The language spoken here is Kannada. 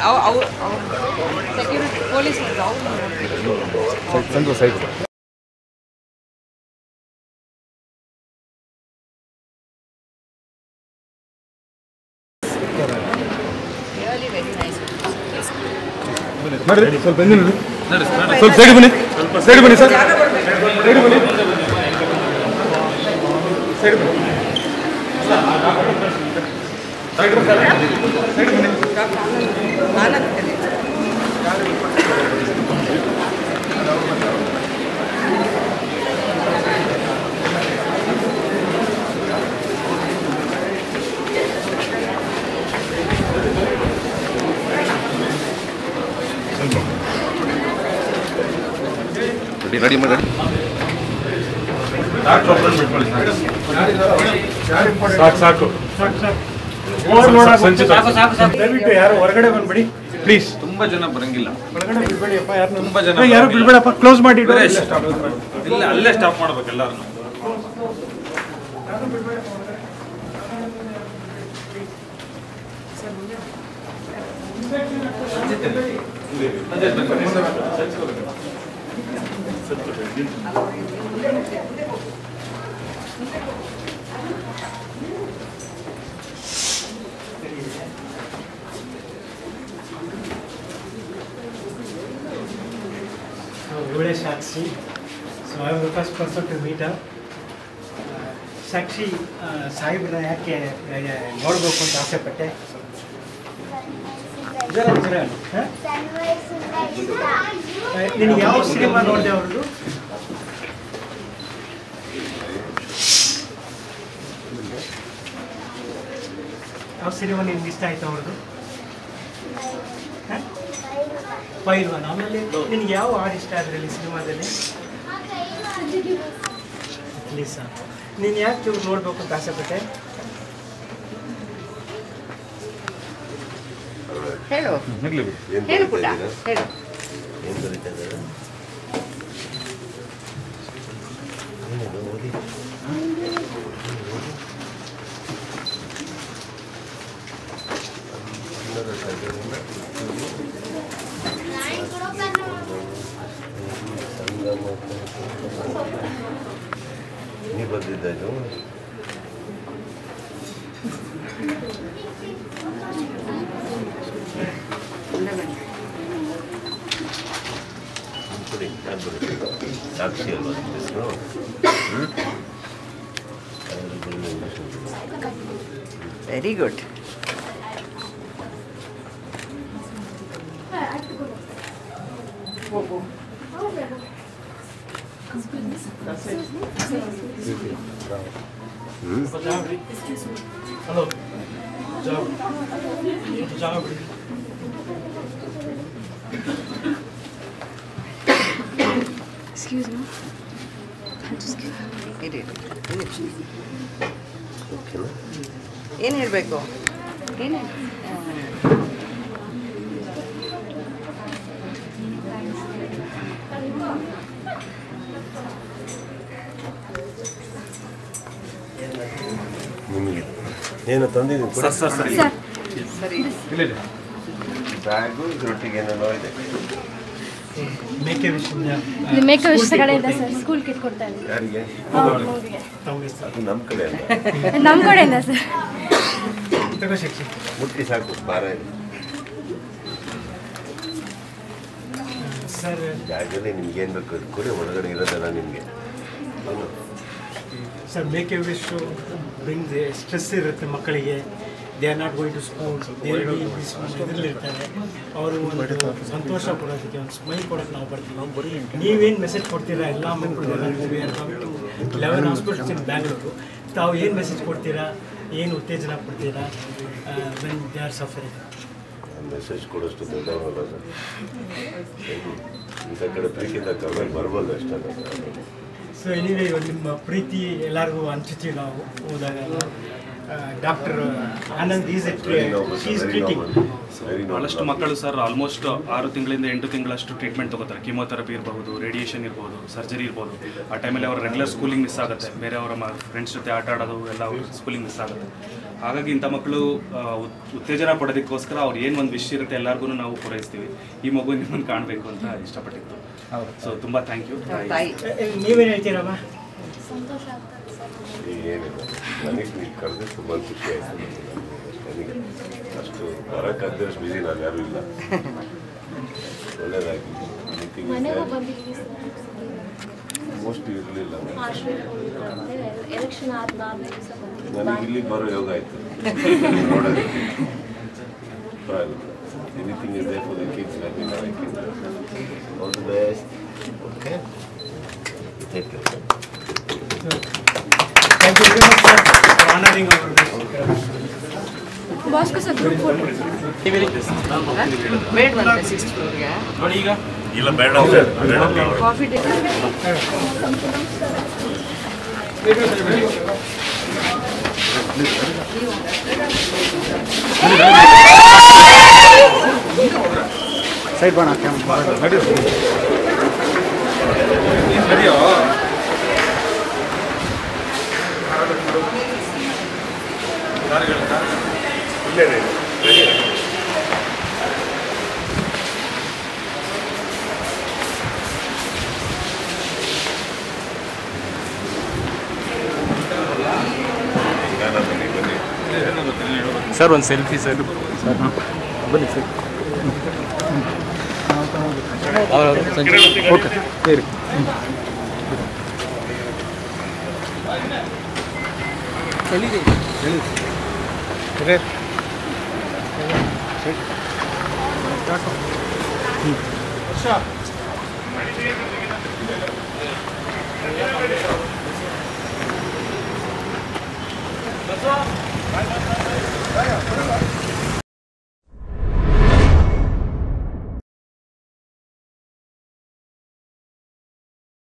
ಅವ್ ಅವ್ ಸೆಕ್ಯೂರಿಟಿ ಪೊಲೀಸ್ ಅವ್ರು Chandra side really very nice ನೋಡ್ರಿ ಸ್ವಲ್ಪ ಹಿಂದೆ ನೋಡಿ ಸ್ವಲ್ಪ ಸೈಡ್ ಬನ್ನಿ ಸೈಡ್ ಬನ್ನಿ ಸರ್ ಸೈಡ್ ಬನ್ನಿ ಸೈಡ್ ಬನ್ನಿ ಆನಂದ್ ಕಲಿ ರೆಡಿ ಮಾಡಿ ಸಾಕು ಸಾಕು ದಯವಿಟ್ಟು ಯಾರು ಹೊರಗಡೆ ಬಂದ್ಬಿಡಿ ಪ್ಲೀಸ್ ತುಂಬಾ ಜನ ಬರಂಗಿಲ್ಲ ಹೊರಗಡೆ ಬಿಡ್ಬೇಡಿಯಪ್ಪ ಯಾರು ತುಂಬಾ ಜನ ಯಾರು ಬಿಡ್ಬೇಡಪ್ಪ ಕ್ಲೋಸ್ ಮಾಡಿ ಬೇರೆ ಇಲ್ಲ ಅಲ್ಲೇ ಸ್ಟಾಪ್ ಮಾಡ್ಬೇಕು ಎಲ್ಲಾರು ಇವಳೇ Sakshi so I the first person to meet Sakshi ಆ, ಸಾಹೇಬ್ರನ್ನ ಯಾಕೆ ಆ, ನೋಡ್ಬೇಕು ಅಂತ ಆಸೆ ಪಟ್ಟೆ ಜರ ಜರ ಹ? ಆ, ನಿನಗೆ ಯಾವ ಸಿನಿಮಾ ನೋಡಿದೆ ಅವ್ರದ್ದು ಯಾವ ಸಿನಿಮಾ ನಿಮ್ಗೆ ಇಷ್ಟ ಆಯ್ತು ಅವ್ರದ್ದು ಹ? ಪೈಲ್ವಾನ್ ಆಮೇಲೆ ನಿನಗೆ ಯಾವ ಹಾಡು ಇಷ್ಟ ಅದರಲ್ಲಿ ಸಿನಿಮಾದಲ್ಲಿ ಲೀಸಾ ನೀನು ಯಾಕೆ ಇವ್ರು ನೋಡ್ಬೇಕು ಅಂತ ಆಸೆ ಪಟ್ಟೆ ಹೇಳು ನಗ್ಲಿ ಹೇಳು ಪುಟ್ಟ ಹೇಳು ನೀ ಬಂದಿದ್ದು ಕೊಡಿ ನಾನು ಬರುತ್ತೇನೆ ಸಾಕ್ಷಿ ಅಲ್ವಾ ನಿಮ್ಮ ಹೆಸರು ಹ್ಞೂ very good hello job job Excuse me. I'll just give her. ಇರಿ ಇರಿ. ಒಂದ್ ನಿಮಿಷ. ಓಕೆನಾ ಏನ್ ಹೇಳ್ಬೇಕು ಏನು ನಿಮಗೆ ಏನು ತಂದಿದ್ದೀನಿ ಕೊಡಿ. ಸರ್ ಸರ್ Sir, ಸರಿ ಬ್ಯಾಗು ಇದ್ರೊಟ್ಟಿಗೆ ಏನೇನೋ ಇದೆ ಮೇಕೆ ವಿಷಯ ಇದು ಮೇಕ ವಿಷ ಕಡೆಯಿಂದ ಸರ್ ಸ್ಕೂಲ್ ಕಿಟ್ ಕೊಡ್ತಾ ಇದ್ದೀವಿ ಯಾರಿಗೆ ಮಗುಗೆ ತಮಗೆ ಸರ್ ಅದು ನಮ್ಮ ಕಡೆ ಅಲ್ಲ ನಮ್ಮ ಕಡೆಯಿಂದ ಸರ್ ತಗೋ ಶಿಕ್ಷೆ ಮುಟ್ಟಿ ಸಾಕು ಭಾರ ಇದೆ ಸರ್ ಬ್ಯಾಗಲ್ಲಿ ನಿಮ್ಗೆ ಏನು ಬೇಕು ಅದು ಕೊಡಿ ಒಳಗಡೆ ಇರೋದಲ್ಲ ನಿಮಗೆ ಏನು ಸರ್ ಮೇಕೆ ವಿಶ್ ಬ್ರಿಂಗ್ ಸ್ಟ್ರೆಸ್ ಇರುತ್ತೆ ಮಕ್ಕಳಿಗೆ they are not going to school ಇದರಲ್ಲಿರ್ತಾರೆ ಅವರು ಒಂದು ಸಂತೋಷ ಕೊಡೋದಕ್ಕೆ ಒಂದು ಸ್ಮೈಲ್ ಕೊಡೋಕೆ ನಾವು ಬರ್ತೀವಿ ನೀವೇನು ಮೆಸೇಜ್ ಕೊಡ್ತೀರಾ ಎಲ್ಲ ಮಕ್ಕಳು ಲೆವೆನ್ ಹಾಸ್ಪಿಟಲ್ಸ್ ಇನ್ ಬ್ಯಾಂಗ್ಳೂರು ತಾವು ಏನು ಮೆಸೇಜ್ ಕೊಡ್ತೀರಾ ಏನು ಉತ್ತೇಜನ ಕೊಡ್ತೀರಾ when they are suffering message ಕೊಡೋಷ್ಟು ದೊಡ್ಡವರಲ್ಲ ಸರ್ ಇಂಥ ಕಡೆ ಪ್ರೀತಿಯಿಂದ ಕಮ್ಮಿ ಬರ್ಬೋದು ಅಷ್ಟೇ ಸೊ ಎನಿವೇ ನಿಮ್ಮ ಪ್ರೀತಿ ಎಲ್ಲರಿಗೂ ಹಂಚುತ್ತೀವಿ ನಾವು ಹೋದಾಗ doctor Anand is a she's treating very ಬಹಳಷ್ಟು ಮಕ್ಕಳು ಸರ್ ಆಲ್ಮೋಸ್ಟ್ ಆರು ತಿಂಗಳಿಂದ ಎಂಟು ತಿಂಗಳಷ್ಟು ಟ್ರೀಟ್ಮೆಂಟ್ ತಗೋತಾರೆ ಕೀಮೋಥೆರಪಿ ಇರಬಹುದು ರೇಡಿಯೇಷನ್ ಇರ್ಬೋದು ಸರ್ಜರಿ ಇರ್ಬೋದು ಆ ಟೈಮಲ್ಲಿ ಅವ್ರ ರೆಗ್ಯುಲರ್ ಸ್ಕೂಲಿಂಗ್ ಮಿಸ್ ಆಗುತ್ತೆ ಬೇರೆ ಅವರ ಫ್ರೆಂಡ್ಸ್ ಜೊತೆ ಆಟ ಆಡೋದು ಎಲ್ಲ ಸ್ಕೂಲಿಂಗ್ ಮಿಸ್ ಆಗುತ್ತೆ ಹಾಗಾಗಿ ಇಂಥ ಮಕ್ಕಳು ಆ, ಉತ್- ಉತ್ತೇಜನ ಪಡೋದಕ್ಕೋಸ್ಕರ ಅವ್ರು ಏನು ಒಂದು ವಿಷಯ ಇರುತ್ತೆ ಎಲ್ಲರಿಗೂ ನಾವು ಪೂರೈಸ್ತೀವಿ ಈ ಮಗು ನಿಮ್ಮನ್ನು ಕಾಣಬೇಕು ಅಂತ ಇಷ್ಟಪಟ್ಟಿತ್ತು ಸೊ ತುಂಬ ಥ್ಯಾಂಕ್ ಯು ತಾಯಿ ನೀವೇನು ಹೇಳ್ತೀರಮ್ಮ ಏನಿಲ್ಲ ನನಗೆ ನೀವು ಕರೆದ್ರೆ ತುಂಬ ಖುಷಿ ಆಯಿತು ನನಗೆ ಅಷ್ಟು ಬರೋಕ್ಕಾಗದೆ ಅಷ್ಟು ಬಿಸಿ ನಾನು ಯಾರೂ ಇಲ್ಲ ಒಳ್ಳೆಯದಾಗಿ ಮನೆಗೂ ಬಂದಿದ್ವಿ ಮೋಸ್ಟ್ ಇರಲಿಲ್ಲ ಎಲೆಕ್ಷನ್ ಆದ ನಾಲ್ಕು ದಿವಸ ಬಂದಿದ್ವಿ ನನಗೆ ಇಲ್ಲಿಗೆ ಬರೋ ಯೋಗ ಆಯಿತು ನೋಡೋದಕ್ಕೆ anything is there for the kids I mean I can all the best okay take care thank you very much sir honouring our Bosco sir group photo ಬೇಡವಂತೆ ಸಿಕ್ಸ್ ಫ್ಲೋರ್ಗೆ ನೋಡಿ ಈಗ ಇಲ್ಲ ಬೇಡ ಕಾಫಿ ಟೀ ಸರಿಯೋ ಬನ್ನಿ ಬನ್ನಿ ಸರ್ ಒಂದು ಸೆಲ್ಫಿ ಸರ್ ಬನ್ನಿ ಸರ್ ಓಕೆ ಸರಿ ವರ್ಷ